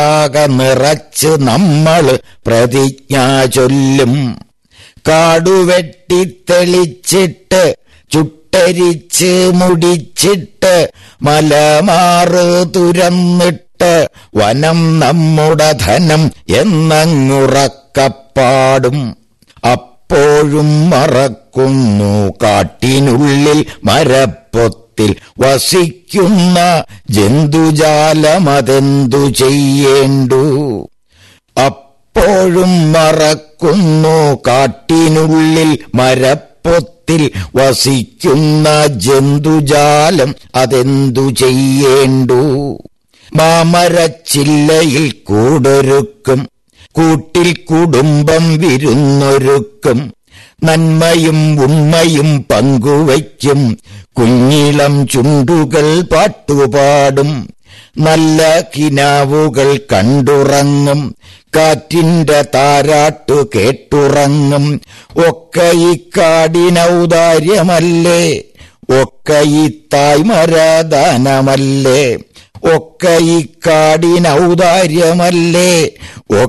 ആകെ നിറച്ച് നമ്മൾ പ്രതിജ്ഞ ചൊല്ലും കാടുവെട്ടി തെളിച്ചിട്ട് ചുട്ടരിച്ച് മുടിച്ചിട്ട് മലമാറ് തുരന്നിട്ട് വനം നമ്മുടെ ധനം എന്നങ്ങുറക്കപ്പാടും അപ്പോഴും മറക്കുന്നു കാട്ടിനുള്ളിൽ മരപ്പൊത്തിൽ വസിക്കുന്ന ജന്തുജാലമതെന്തു ചെയ്യേണ്ടു അപ്പോഴും മറക്കുന്നു കാട്ടിനുള്ളിൽ മരപ്പൊത്തിൽ വസിക്കുന്ന ജന്തുജാലം അതെന്തു ചെയ്യേണ്ടു മാമരച്ചില്ലയിൽ കൂടൊരുക്കും കൂട്ടിൽ കുടുംബം വിരുന്നൊരുക്കും നന്മയും ഉണ്മയും പങ്കുവയ്ക്കും കുഞ്ഞിളം ചുണ്ടുകൾ പാട്ടുപാടും നല്ല കിനാവുകൾ കണ്ടുറങ്ങും കാറ്റിന്റെ താരാട്ടു കേട്ടുറങ്ങും ഒക്കെ ഇക്കാടിനൗദാര്യമല്ലേ ഒക്കെ ഈ തായ്മരാദാനമല്ലേ ഒക്കെ ഇക്കാടിനൗദാര്യമല്ലേ